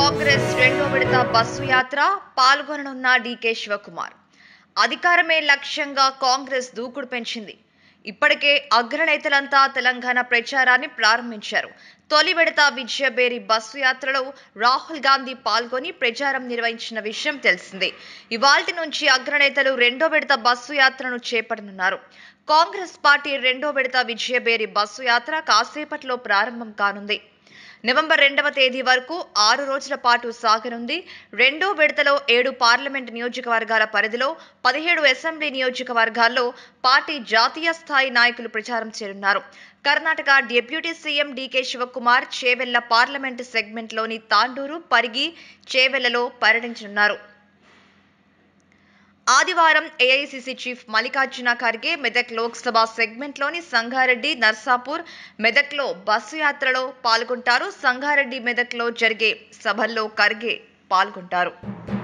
కాంగ్రెస్ రెండో విడత బస్సు యాత్ర పాల్గొననున్న డీకే శివకుమార్ అధికారమే లక్ష్యంగా కాంగ్రెస్ దూకుడు పెంచింది ఇప్పటికే అగ్రనేతలంతా తెలంగాణ ప్రచారాన్ని ప్రారంభించారు తొలి విడత విజయబేరి బస్సు యాత్రలో రాహుల్ గాంధీ పాల్గొని ప్రచారం నిర్వహించిన విషయం తెలిసిందే ఇవాల్టి నుంచి అగ్రనేతలు రెండో విడత బస్సు యాత్రను చేపట్టనున్నారు కాంగ్రెస్ పార్టీ రెండో విడత విజయబేరి బస్సు యాత్ర కాసేపట్లో ప్రారంభం కానుంది నవంబర్ రెండవ తేదీ వరకు ఆరు రోజుల పాటు సాగనుంది రెండో విడతలో ఏడు పార్లమెంట్ నియోజకవర్గాల పరిధిలో పదిహేడు అసెంబ్లీ నియోజకవర్గాల్లో పార్టీ జాతీయ స్థాయి నాయకులు ప్రచారం చేరున్నారు Karnataka deputy CM DK Shivakumar Chevella parliament సెగ్మెంట్లోని తాండూరు పరిగి చేవెళ్లలో పర్యటించనున్నారు ఆదివారం ఏఐసిసి చీఫ్ మల్లికార్జున ఖర్గే మెదక్ లోక్సభ సెగ్మెంట్లోని సంగారెడ్డి నర్సాపూర్ మెదక్లో బస్సు యాత్రలో పాల్గొంటారు సంగారెడ్డి మెదక్లో జరిగే సభల్లో ఖర్గే పాల్గొంటారు